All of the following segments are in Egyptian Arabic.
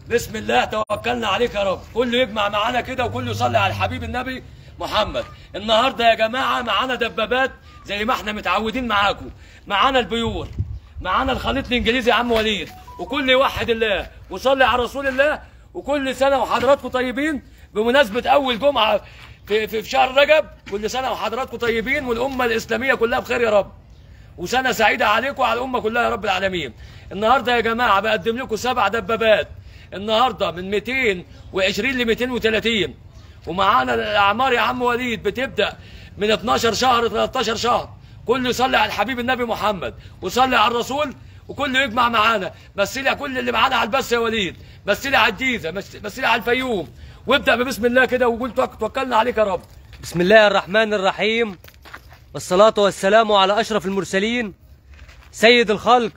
بسم الله توكلنا عليك يا رب كله يجمع معانا كده وكله يصلي على الحبيب النبي محمد النهارده يا جماعه معانا دبابات زي ما احنا متعودين معاكم معانا البيور معانا الخليط الانجليزي يا عم وليد وكل يوحد الله وصلي على رسول الله وكل سنه وحضراتكم طيبين بمناسبه اول جمعه في, في, في شهر رجب كل سنه وحضراتكم طيبين والامه الاسلاميه كلها بخير يا رب وسنه سعيده عليكم وعلى الامه كلها يا رب العالمين النهارده يا جماعه بقدم لكم سبع دبابات النهارده من 220 ل 230 ومعانا الاعمار يا عم وليد بتبدا من 12 شهر ل 13 شهر كله يصلي على الحبيب النبي محمد وصلي على الرسول وكله يجمع معانا مثلي كل اللي معانا على البث يا وليد مثلي على الجيزه مثلي على الفيوم وابدا ببسم الله كده وقول توك- توكلنا عليك يا رب بسم الله الرحمن الرحيم والصلاة والسلام على أشرف المرسلين سيد الخلق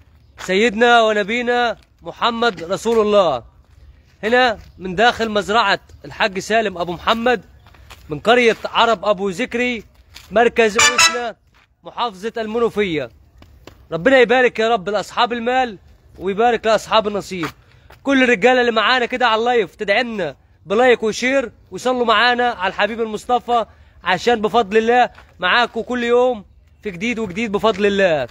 سيدنا ونبينا محمد رسول الله هنا من داخل مزرعة الحاج سالم أبو محمد من قرية عرب أبو ذكري مركز أوسنا محافظة المنوفية ربنا يبارك يا رب لأصحاب المال ويبارك لأصحاب النصيب كل الرجالة اللي معانا كده على اللايف تدعمنا بلايك وشير وصلوا معانا على الحبيب المصطفى عشان بفضل الله معاكم كل يوم في جديد وجديد بفضل الله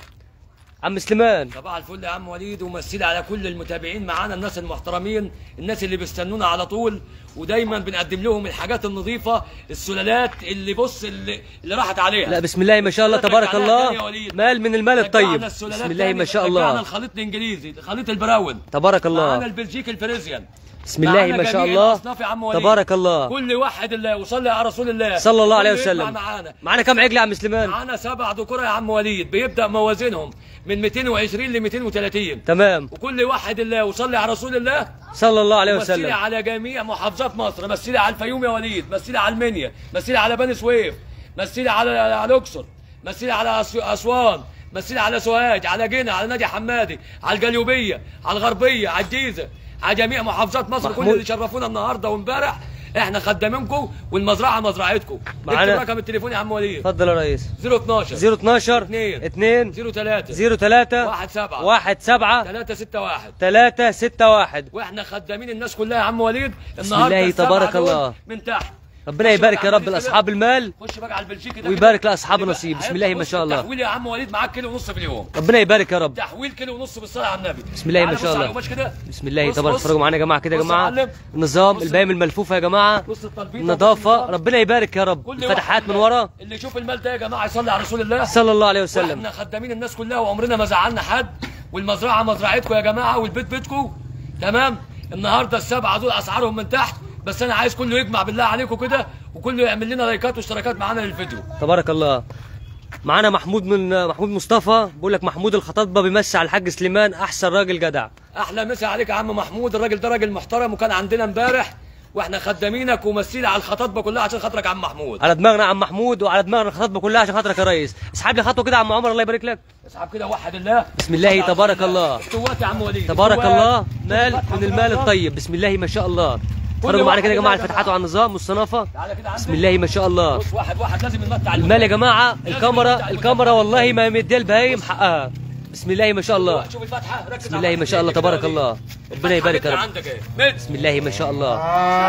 عم سليمان صباح الفل يا عم وليد ومثلي على كل المتابعين معانا الناس المحترمين الناس اللي بيستنونا على طول ودايما بنقدم لهم الحاجات النظيفه السلالات اللي بص اللي, اللي راحت عليها لا بسم الله ما شاء الله تبارك رجعناها تاني يا الله وليد. مال من المال رجعنا الطيب السلالات بسم الله تاني، ما شاء رجعنا الله الخليط الانجليزي خليط البراون تبارك معانا الله البلجيكي الفريزيان بسم الله معانا ما شاء جميع الله الأصناف يا عم وليد. تبارك الله كل واحد الله وصلي على رسول الله صلى الله عليه كله يجمع وسلم معانا معانا كم عجل يا عم سليمان معانا سبع ذكور يا عم وليد بيبدا موازينهم من 220 ل 230 تمام وكل واحد الله وصلي على رسول الله صلى الله عليه مثلي وسلم على جميع محافظات مصر مثلي على الفيوم يا وليد مثلي على المنيا مثلي على بني سويف مثلي على على الاقصر مثلي على أس- اسوان مثلي على سوهاج على جنة على نادي حمادي على الجليوبيه على الغربيه على الجيزه على جميع محافظات مصر كل محمود. اللي شرفونا النهارده وامبارح احنا خدامينكم والمزرعه مزرعتكم معانا- اكتب رقم التليفون يا عم وليد اتفضل يا ريس 012 012 اتنين. 2 03 03 واحد سبعة. 1 7 361 3 6 1 واحنا خدامين الناس كلها يا عم وليد بسم النهارده الله السبعة تبارك دول الله. من تحت ربنا خش يبارك بقى يا على رب البلجيكي ده. لاصحاب المال خش بقى على البلجيكي ده ويبارك كده. لأصحاب يبقى- النصيب. بسم الله ما بص شاء الله. التحويل يا عم وليد معاك كيلو ونص في اليوم ربنا يبارك يا رب تحويل كيلو ونص بالصلاه على النبي بسم الله ما تعالى شاء بص على الله. القماش كده بسم الله بص- تبارك بص. اتفرجوا معانا يا جماعه كده يا بص يا جماعه معلم. النظام بص- البايم الملفوفه يا جماعه بص التربيطه النظافه بص ربنا يبارك يا رب كل الفتحات واحد من ورا اللي يشوف المال ده يا جماعه يصلي على رسول الله صلى الله عليه وسلم واحنا خدامين الناس كلها وعمرنا ما زعلنا حد والمزرعه مزرعتكم يا جماعه والبيت بيتكم تمام النهارده السبعه دول اسعارهم من تحت بس انا عايز كله يجمع بالله عليكم كده وكله يعمل لنا لايكات واشتراكات معانا للفيديو تبارك الله معانا محمود من محمود مصطفى بيقول لك محمود الخطاطبه بيمسي على الحاج سليمان احسن راجل جدع احلى مسا عليك يا عم محمود الراجل ده راجل محترم وكان عندنا امبارح واحنا خدامينك ومسيل على الخطاطبه كلها عشان خاطرك يا عم محمود على دماغنا يا عم محمود وعلى دماغنا الخطاطبه كلها عشان خاطرك يا ريس اسحب لي خطوه كده يا عم عمر الله يبارك لك اسحب كده وحد الله بسم الله تبارك الله. افتوات يا عم وليد تبارك افتوات. الله مال فتحة من المال الطيب بسم الله ما شاء الله اتفرجوا معانا كده يا جماعه واحد الفتحات وعلى النظام والصنافه تعالى كده عندي بسم الله ما شاء الله بص واحد واحد لازم نمتع المال يا جماعه الكاميرا الكاميرا والله ما مديه البهايم حقها بسم الله ما شاء الله شوف الفتحه ركز بسم الله ما شاء الله تبارك الله ربنا يبارك يا رب عندك ايه مد. بسم الله ما شاء الله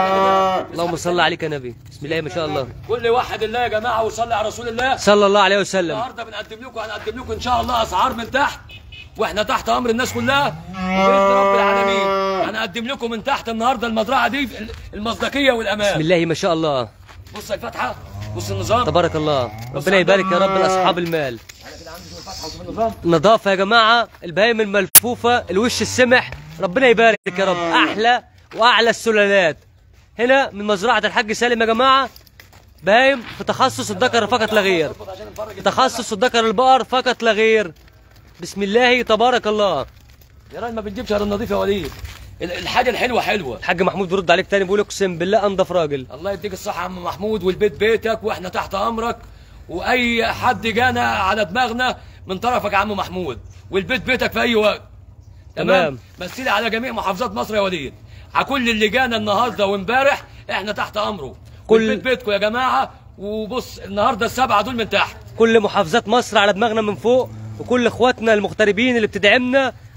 اللهم صل عليك يا نبي بسم الله ما شاء الله كل واحد الله يا جماعه وصلي على رسول الله صلى الله عليه وسلم النهارده بنقدم لكم هنقدم لكم ان شاء الله اسعار من تحت واحنا تحت امر الناس كلها وباذن رب العالمين هنقدم لكم من تحت النهارده المزرعه دي المصداقيه بسم والامان الله ما شاء الله بص الفتحه بص النظام تبارك الله ربنا يبارك يا رب لاصحاب المال تعالى كده عندي شوف الفتحه وشوف النظام نظافه يا جماعه البهايم الملفوفه الوش السمح ربنا يبارك يا رب احلى واعلى السلالات هنا من مزرعه الحاج سالم يا جماعه بهايم في تخصص الذكر فقط لا غير اربط عشان نفرج تخصص الذكر البقر فقط لا غير بسم الله تبارك الله يا راجل ما بنجيبش غير النظيف يا وليد ال- الحاجه الحلوه حلوه الحاج محمود بيرد عليك تاني بيقول اقسم بالله انضف راجل الله يديك الصحه يا عم محمود والبيت بيتك واحنا تحت امرك واي حد جانا على دماغنا من طرفك يا عم محمود والبيت بيتك في اي وقت تمام. مثلي على جميع محافظات مصر يا وليد على كل اللي جانا النهارده وامبارح احنا تحت امره كل- والبيت بيتكم يا جماعه وبص النهارده السبعه دول من تحت كل محافظات مصر على دماغنا من فوق وكل اخواتنا المغتربين اللي بتدعمنا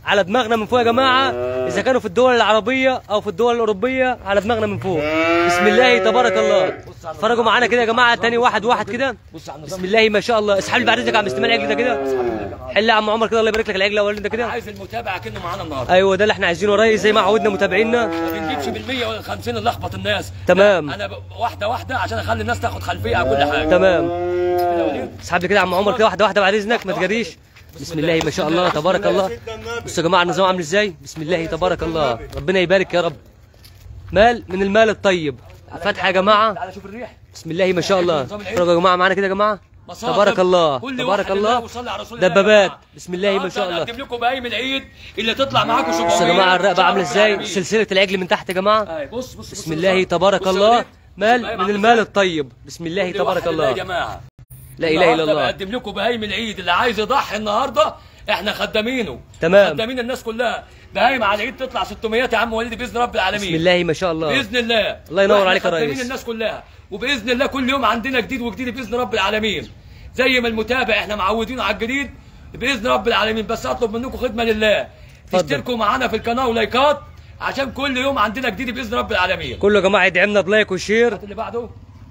على دماغنا من فوق يا جماعه اذا كانوا في الدول العربيه او في الدول الاوروبيه على دماغنا من فوق بسم الله تبارك الله اتفرجوا معانا كده يا جماعه تاني واحد واحد كده بص على النظام بسم الله ما شاء الله اسحب لي بعد اذنك يا عم استمال العجل ده كده حل يا عم عمر كده الله يبارك لك العجل الاولاني ده كده عايز المتابع كأنه معانا النهارده ايوه ده اللي احنا عايزينه يا ريس زي ما عودنا متابعينا ما بنجيبش بالمية ولا 50 اللي اخبط الناس تمام. لا، انا ب... واحده واحده عشان اخلي الناس تاخد خلفيه على كل حاجه تمام كده يا وليد. اسحب لي كده يا عم عمر كده واحده واحده بعد اذنك ما تجريش بسم الله ما شاء الله تبارك الله بصوا يا جماعه النظام عامل ازاي بسم الله تبارك الله ربنا يبارك يا رب مال من المال الطيب فتحه يا جماعه تعالى شوف الريح بسم الله ما شاء الله اتفرجوا يا جماعه معانا كده يا جماعه مصاطب. تبارك الله كل تبارك واحد الله وصلي على رسول الله يا دبابات جماعة. بسم الله ما شاء الله النهاردة هنقدم لكم بهايم العيد اللي تطلع معاكم 700 بصوا يا جماعه الرقبه عامله ازاي العالمين. سلسله العجل من تحت يا جماعه أي، بص بص بسم الله تبارك الله مال من المال الطيب بسم الله تبارك يا الله جماعه لا اله الا النهاردة الله بقدم لكم بهايم العيد اللي عايز يضحي النهارده احنا خدامينه تمام. خدامين الناس كلها بهايم على العيد تطلع 600 يا عم وليد باذن رب العالمين بسم الله ما شاء الله باذن الله الله ينور وإحنا عليك يا خدامين ريس. الناس كلها وباذن الله كل يوم عندنا جديد وجديد باذن رب العالمين زي ما المتابع احنا معودينه على الجديد باذن رب العالمين بس اطلب منكم خدمه لله اتفضل. تشتركوا معانا في القناه ولايكات عشان كل يوم عندنا جديد باذن رب العالمين كله يا جماعه يدعمنا بلايك وشير اللي بعده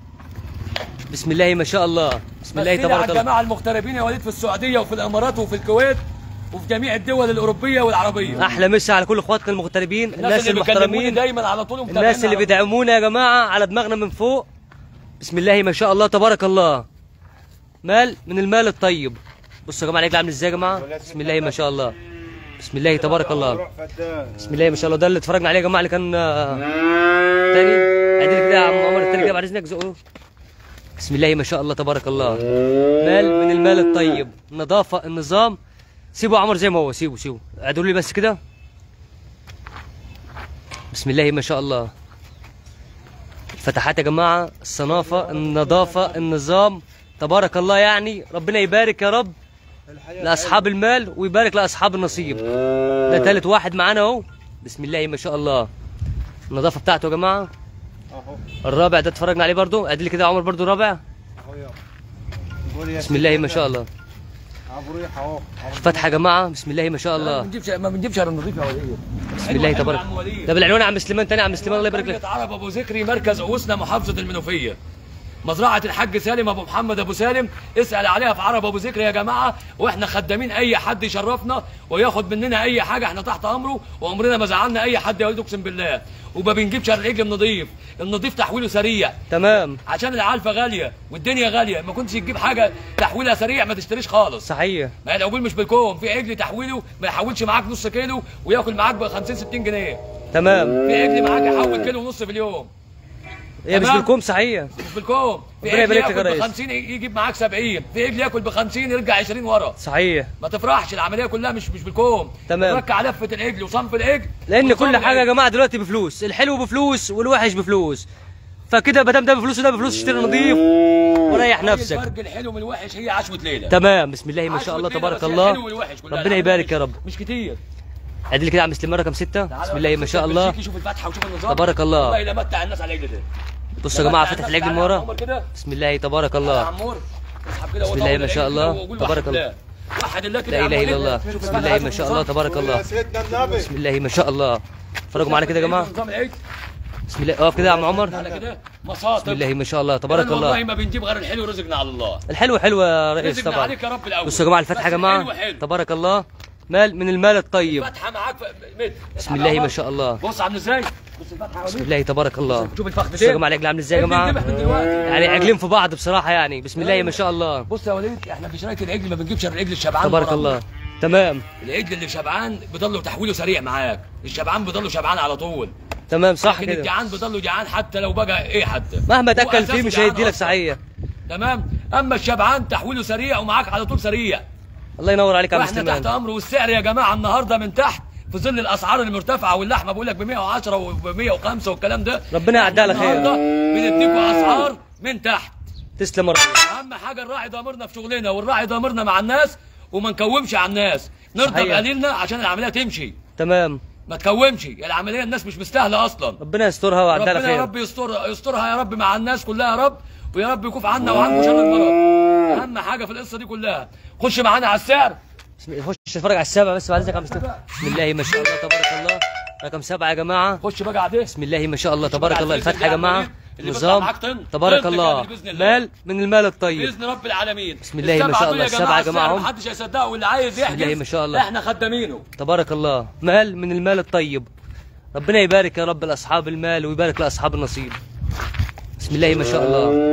بسم الله ما شاء الله بسم الله مثلي على تبارك الله الجماعه المغتربين يا وليد في السعوديه وفي الامارات وفي الكويت وفي جميع الدول الاوروبيه والعربيه احلى مسا على كل اخواتنا المغتربين الناس اللي بيكلموني المحترمين دايما على طول الناس ومتابعيننا اللي على بيدعمونا يا جماعه على دماغنا من فوق بسم الله ما شاء الله تبارك الله مال من المال الطيب بصوا يا جماعه العجل عامل ازاي يا جماعه بسم الله ما شاء الله بسم الله تبارك الله بسم الله ما شاء الله ده اللي اتفرجنا عليه يا جماعه اللي كان آه، تاني عدل كده يا عم عمر التاني كده بعد اذنك زقه بسم الله ما شاء الله تبارك الله مال من المال الطيب النظافه النظام سيبه يا عمر زي ما هو سيبه سيبه عدلوا لي بس كده بسم الله ما شاء الله الفتحات يا جماعه الصنافه النظافه النظام تبارك الله يعني ربنا يبارك يا رب لاصحاب المال ويبارك لاصحاب النصيب ده تالت واحد معانا اهو بسم الله ما شاء الله النظافه بتاعته يا جماعه الرابع ده اتفرجنا عليه برضو ادي لي كده يا عمر برضو الرابع بسم الله ما شاء الله ابو ريح اهو الفتحه يا جماعه بسم الله ما شاء ما الله بنجيبش ما بنجيبش على النظيف يا وليد بسم الله تبارك ده بالعنوان يا عم سليمان تاني يا عم سليمان الله يبارك لك قرية عرب ابو ذكري مركز اوسنا محافظه المنوفيه مزرعه الحاج سالم ابو محمد ابو سالم اسال عليها في عرب ابو ذكري يا جماعه واحنا خدامين اي حد يشرفنا وياخد مننا اي حاجه احنا تحت امره وعمرنا ما زعلنا اي حد يا وليد اقسم بالله وما بنجيبش على العجل النظيف النظيف تحويله سريع تمام عشان العلفه غاليه والدنيا غاليه ما كنتش تجيب حاجه تحويلها سريع ما تشتريش خالص صحيح ما هي العجول مش بالكوم في عجل تحويله ما يحولش معاك نص كيلو وياكل معاك ب 50 60 جنيه تمام في عجل معاك يحول كيلو ونص في اليوم هي مش تمام. بالكم صحيح مش بالكوم في ربنا عجل يبارك لك يا ياكل ب ريس. 50 يجيب معاك 70 في عجل ياكل ب 50 يرجع 20 ورا صحيح ما تفرحش العمليه كلها مش مش بالكوم تمام. ركع على لفه العجل وصنف العجل لان ونظام كل حاجه يا العجل. جماعه دلوقتي بفلوس الحلو بفلوس والوحش بفلوس فكده ما دام ده بفلوس وده بفلوس اشتري نظيف وريح هي نفسك الفرق الحلو من الوحش هي عشوه ليله تمام بسم الله ما عشوة شاء الله ليلة تبارك بس الله الحلو والوحش كلها. ربنا يبارك يا رب مش كتير عدل كده يا عم سليمان رقم ستة بسم الله ما شاء الله شوف الفتحه وشوف النظام تبارك الله. والله لا متع الناس على العجل ده بصوا يا جماعه متع فتح الناس العجل من تعالى يا ورا عمر كده بسم الله تبارك يا الله عمور اسحب كده بسم الله ما شاء الله. تبارك الله. وحد الله كده لا يا عم اله الا وليد. الله شوف بسم الفتحة، الله ما شوف شاء الله النظام. تبارك الله يا سيدنا النبي بسم الله ما شاء الله اتفرجوا معانا كده يا جماعه نظام العيد بسم الله اقف كده يا عم عمر على كده مصاطب بسم الله ما شاء الله تبارك والله الله ما بنجيب غير الحلو رزقنا على الله الحلو حلو يا رئيس رزقنا طبعا عليك يا رب الاول بصوا يا جماعه الفتحه يا بس جماعه الحلو حلو. تبارك الله مال من المال الطيب فتحه معاك في متر بسم الله ما شاء الله بص عامل ازاي بص الفتحه بسم الله تبارك الله شوف الفخذ بصوا يا جماعه العجل عامل ازاي يا جماعه بنذبح من دلوقتي يعني عجلين في بعض بصراحه يعني بسم الله ما شاء الله بص يا وليد احنا في شرايط العجل ما بنجيبش غير العجل الشبعان تبارك ورا. الله تمام العجل اللي شبعان بضله تحويله سريع معاك الشبعان بضله شبعان على طول تمام صح لكن كده الجعان بضله جعان حتى لو بقى ايه حتى مهما هو تاكل فيه أساسه مش جعان هيدي لك أصلاً. صحيح تمام اما الشبعان تحويله سريع ومعاك على طول سريع الله ينور عليك يا عم واحنا تحت سليمان امر والسعر يا جماعه النهارده من تحت في ظل الاسعار المرتفعه واللحمه بقول لك ب 110 وب 105 والكلام ده ربنا يعديها على خير. النهارده بنديكوا اسعار من تحت تسلم يا ريس اهم حاجه الراعي ضامرنا في شغلنا والراعي ضامرنا مع الناس وما نكومش على الناس نرضى صحيح. بقليلنا عشان العمليه تمشي تمام ما تكومش العمليه الناس مش مستاهله اصلا ربنا يسترها ويعديها على ربنا يا خير رب يسترها يسترها يا رب مع الناس كلها يا رب ويا رب يكف عنا وعنكم شر المرض اهم حاجه في القصه دي كلها خش معانا على السعر بسم الله خش اتفرج على السبع بس بعد اذنك يا عم مصطفى بسم الله ما شاء الله تبارك الله رقم سبعة يا جماعة خش بقى على ده بسم الله ما شاء الله تبارك على الله الفلوس الفتحة يا اللي جماعة عملوا اللي بيطلع نظام معاك طن. تبارك طن الله كامل بإذن الله. مال من المال الطيب باذن رب العالمين بسم الله ما شاء الله، السبعة يا جماعة هم. محدش هيصدقه واللي عايز يحجز الله ما شاء الله. احنا خدامينه تبارك الله مال من المال الطيب ربنا يبارك يا رب لاصحاب المال ويبارك لاصحاب النصيب بسم الله ما شاء الله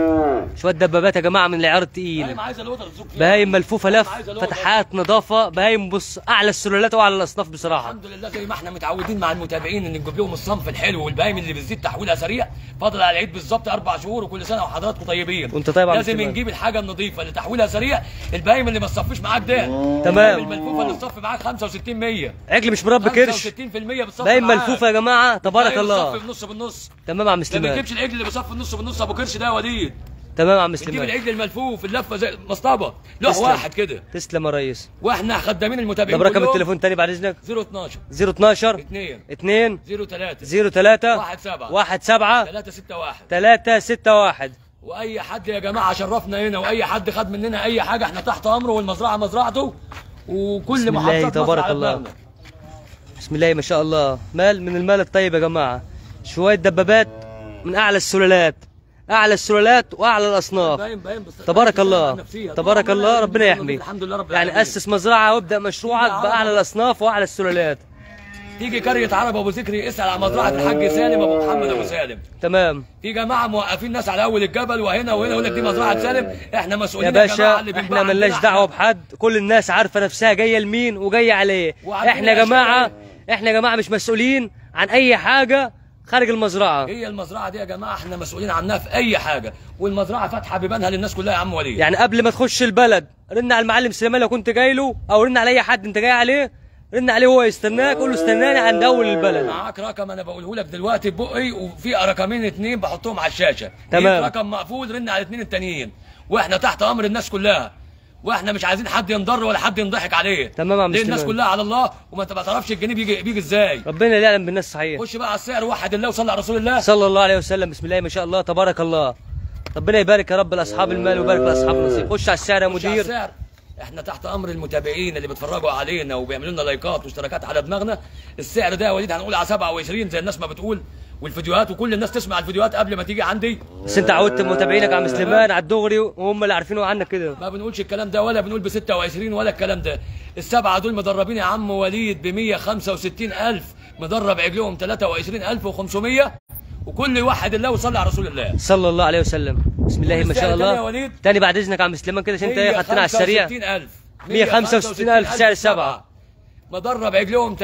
شويه دبابات يا جماعه من العيار التقيل بهايم عايزه الوتر تزوق فيها. بهايم ملفوفه لف عايزة الوتر. فتحات نظافه بهايم بص اعلى السلالات واعلى الاصناف بصراحه الحمد لله زي ما احنا متعودين مع المتابعين ان نجيب لهم الصنف الحلو والبهايم اللي بتزيد تحويلها سريع فاضل على العيد بالظبط اربع شهور وكل سنه وحضراتكم طيبين وانت طيب يا عم لازم سليمان. نجيب الحاجه النظيفه اللي تحويلها سريع البهايم اللي ما تصفيش معاك ده تمام. الملفوفه اللي تصفي معاك 65 100 عجل مش مربي كرش 65% بتصفي باين معاك. ملفوفه يا جماعه تبارك البهايم الله بتصفي بالنص بالنص تمام يا عم ما سليمان بتجيبش العجل اللي بيصفي النص بالنص ابو كرش ده يا وليد تمام يا عم تجيب سليمان العجل الملفوف اللفه زي مسطبه لوح تسلم. واحد كده تسلم يا ريس واحنا خدامين المتابعين طب رقم كلهم. التليفون تاني بعد اذنك 012 012 2 2 03 03 واحد سبعة. 1 7 361 3 6 1 واي حد يا جماعه شرفنا هنا واي حد خد مننا اي حاجه احنا تحت امره والمزرعه مزرعته وكل بسم الله محافظات مصر تبارك على الله. دماغنا. بسم الله ما شاء الله مال من المال الطيب يا جماعه شويه دبابات من اعلى السلالات اعلى السلالات واعلى الاصناف باين باين بس تبارك باين الله نفسية. تبارك طول الله عمرنا ربنا بنقول يحمي الحمد لله رب يعني العالمين اسس مزرعه وابدا مشروعك تيجي باعلى عربة. الاصناف واعلى السلالات تيجي قريه عرب ابو ذكري اسال على مزرعه الحاج سالم ابو محمد ابو سالم تمام في جماعه موقفين ناس على اول الجبل وهنا وهنا يقول لك دي مزرعه سالم احنا يا مسؤولين جماعة باشا اللي بنباع احنا عندنا ملناش احنا. دعوه بحد كل الناس عارفه نفسها جايه لمين وجايه عليه وعارفين احنا يا الأشياء جماعه إيه. احنا يا جماعه مش مسؤولين عن اي حاجه خارج المزرعه هي المزرعه دي يا جماعه احنا مسؤولين عنها في اي حاجه والمزرعه فاتحه بيبانها للناس كلها يا عم وليد يعني قبل ما تخش البلد رن على المعلم سليمان لو كنت جاي له او رن على اي حد انت جاي عليه رن عليه هو يستناك قول له استناني عند اول البلد معاك رقم انا بقوله لك دلوقتي ببقي وفي رقمين اتنين بحطهم على الشاشه تمام. ليك رقم مقفول رن على الاتنين التانيين واحنا تحت امر الناس كلها واحنا مش عايزين حد ينضر ولا حد ينضحك عليه تمام يا عم ليه الناس سليمان. كلها على الله وما انت ما تعرفش الجنيه بيجي بيجي ازاي ربنا اللي يعلم بالناس صحيح خش بقى على السعر وحد الله وصلي على رسول الله صلى الله عليه وسلم بسم الله ما شاء الله تبارك الله ربنا يبارك يا رب لاصحاب المال ويبارك لاصحاب النصيب خش على السعر يا خش على مدير السعر احنا تحت امر المتابعين اللي بيتفرجوا علينا وبيعملوا لنا لايكات واشتراكات على دماغنا السعر ده يا وليد هنقول على 27 زي الناس ما بتقول والفيديوهات وكل الناس تسمع الفيديوهات قبل ما تيجي عندي بس انت عودت متابعينك يا عم سليمان على الدغري وهم اللي عارفينه عنك كده ما بنقولش الكلام ده ولا بنقول ب 26 ولا الكلام ده السبعه دول مدربين يا عم وليد ب 165000 مدرب عجلهم 23500 وكل واحد الله وصلي على رسول الله صلى الله عليه وسلم بسم الله ما والسعر شاء التاني يا الله وليد؟ تاني بعد اذنك يا عم سليمان كده عشان انت ايه خدتنا على السريع 165000 165,000 سعر السبعة. مدرب عجلهم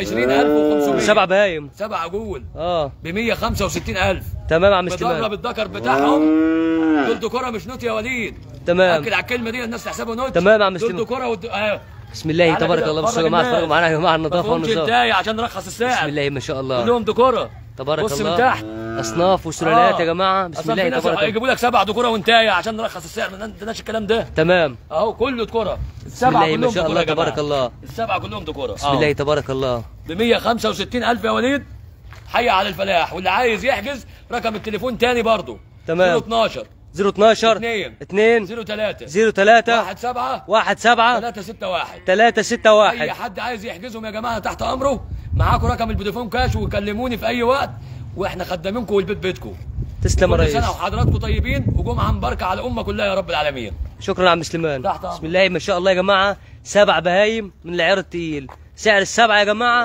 23500 سبع بهايم سبعة جول اه ب 165000 تمام يا عم مدرب سليمان الذكر بتاعهم دول دكوره مش نوت يا وليد تمام. اكد على الكلمه دي الناس تحسبه نوت تمام يا عم دول سليمان. دكوره ود... آه. بسم الله تعالى تبارك كده الله بصوا يا اتفرج جماعه الناس. اتفرجوا معانا يا جماعه النظافه مفهومش والنظام انتاي عشان نرخص السعر بسم الله ما شاء الله كلهم دكوره تبارك بص الله من تحت اصناف وسلالات آه. يا جماعه بسم أصلاً الله في ناس تبارك الله يجيبوا لك سبع دكوره وانتايه عشان نرخص السعر ما عندناش الكلام ده تمام اهو كله دكوره بسم السبعه الله ما كلهم شاء دكوره الله يا جماعة. تبارك الله السبعه كلهم دكوره بسم الله تبارك الله ب 165000 يا وليد حي على الفلاح واللي عايز يحجز رقم التليفون تاني برضه تمام. 012 012 اتنين. 2 03 03 1 7 1 7 3 6 1 3 6 اي 1 حد عايز يحجزهم يا جماعه تحت امره معاكم رقم الفودافون كاش وكلموني في اي وقت واحنا خدامينكم والبيت بيتكم تسلم يا كل ريس سنه وحضراتكم طيبين وجمعه مباركه على الامه كلها يا رب العالمين شكرا يا عم سليمان تحت أمرك. بسم الله ما شاء الله يا جماعه سبع بهايم من العيار التقيل سعر السبعه يا جماعه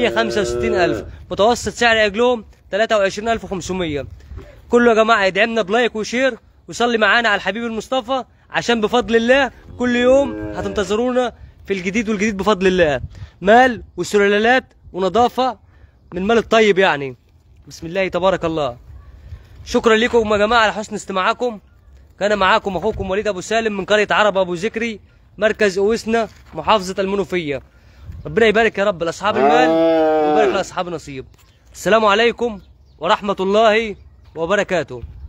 165000 متوسط سعر عجلهم 23500 كله يا جماعه يدعمنا بلايك وشير ويصلي معانا على الحبيب المصطفى عشان بفضل الله كل يوم هتنتظرونا في الجديد والجديد بفضل الله مال وسلالات ونظافه من مال الطيب يعني بسم الله تبارك الله شكرا لكم يا جماعه على حسن استماعكم كان معاكم اخوكم وليد ابو سالم من قريه عرب ابو ذكري مركز اوسنا محافظه المنوفيه ربنا يبارك يا رب لاصحاب المال ويبارك لاصحاب النصيب السلام عليكم ورحمه الله وبركاته